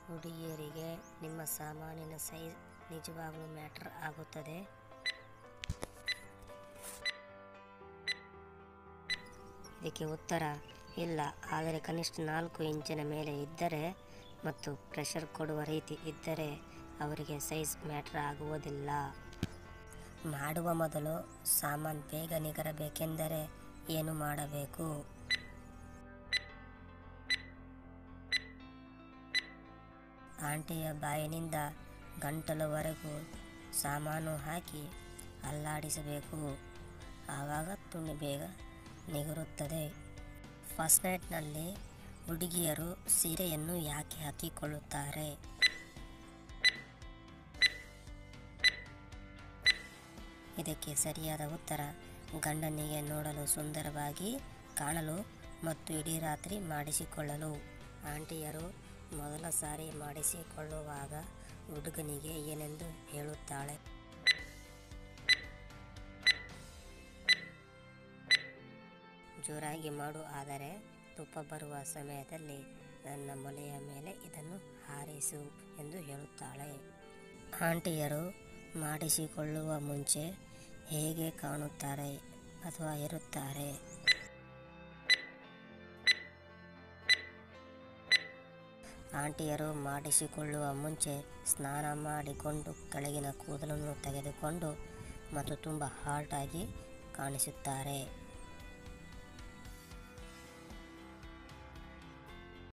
ಹುಡುಗಿಯರಿಗೆ ನಿಮ್ಮ ಸಾಮಾನಿನ ಸೈಜ್ ನಿಜವಾಗ್ಲೂ ಮ್ಯಾಟರ್ ಆಗುತ್ತದೆ ಇದಕ್ಕೆ ಉತ್ತರ ಇಲ್ಲ ಆದರೆ ಕನಿಷ್ಠ ನಾಲ್ಕು ಇಂಚಿನ ಮೇಲೆ ಇದ್ದರೆ ಮತ್ತು ಪ್ರೆಷರ್ ಕೊಡುವ ರೀತಿ ಇದ್ದರೆ ಅವರಿಗೆ ಸೈಜ್ ಮ್ಯಾಟರ್ ಆಗುವುದಿಲ್ಲ ಮಾಡುವ ಮೊದಲು ಸಾಮಾನು ಬೇಗ ನಿಗರಬೇಕೆಂದರೆ ಏನು ಮಾಡಬೇಕು ಆಂಟಿಯ ಬಾಯಿನಿಂದ ಗಂಟಲುವರೆಗೂ ಸಾಮಾನು ಹಾಕಿ ಅಲ್ಲಾಡಿಸಬೇಕು ಆವಾಗ ತುಂಡು ಬೇಗ ನಿಗುರುತ್ತದೆ ಫಸ್ಟ್ ನೈಟ್ನಲ್ಲಿ ಹುಡುಗಿಯರು ಸೀರೆಯನ್ನು ಯಾಕೆ ಹಾಕಿಕೊಳ್ಳುತ್ತಾರೆ ಇದಕ್ಕೆ ಸರಿಯಾದ ಉತ್ತರ ಗಂಡನಿಗೆ ನೋಡಲು ಸುಂದರವಾಗಿ ಕಾಣಲು ಮತ್ತು ಇಡೀ ರಾತ್ರಿ ಮಾಡಿಸಿಕೊಳ್ಳಲು ಆಂಟಿಯರು ಮೊದಲ ಸಾರಿ ಮಾಡಿಸಿಕೊಳ್ಳುವಾಗ ಹುಡುಗನಿಗೆ ಏನೆಂದು ಹೇಳುತ್ತಾಳೆ ಜೋರಾಗಿ ಮಾಡು ಆದರೆ ತುಪ್ಪ ಬರುವ ಸಮಯದಲ್ಲಿ ನನ್ನ ಮೊಲೆಯ ಮೇಲೆ ಇದನ್ನು ಹಾರಿಸು ಎಂದು ಹೇಳುತ್ತಾಳೆ ಆಂಟಿಯರು ಮಾಡಿಸಿಕೊಳ್ಳುವ ಮುಂಚೆ ಹೇಗೆ ಕಾಣುತ್ತಾರೆ ಅಥವಾ ಇರುತ್ತಾರೆ ಆಂಟಿಯರು ಮಾಡಿಸಿಕೊಳ್ಳುವ ಮುಂಚೆ ಸ್ನಾನ ಮಾಡಿಕೊಂಡು ಕೆಳಗಿನ ಕೂದಲನ್ನು ತೆಗೆದುಕೊಂಡು ಮತ್ತು ತುಂಬ ಹಾರ್ಟಾಗಿ ಕಾಣಿಸುತ್ತಾರೆ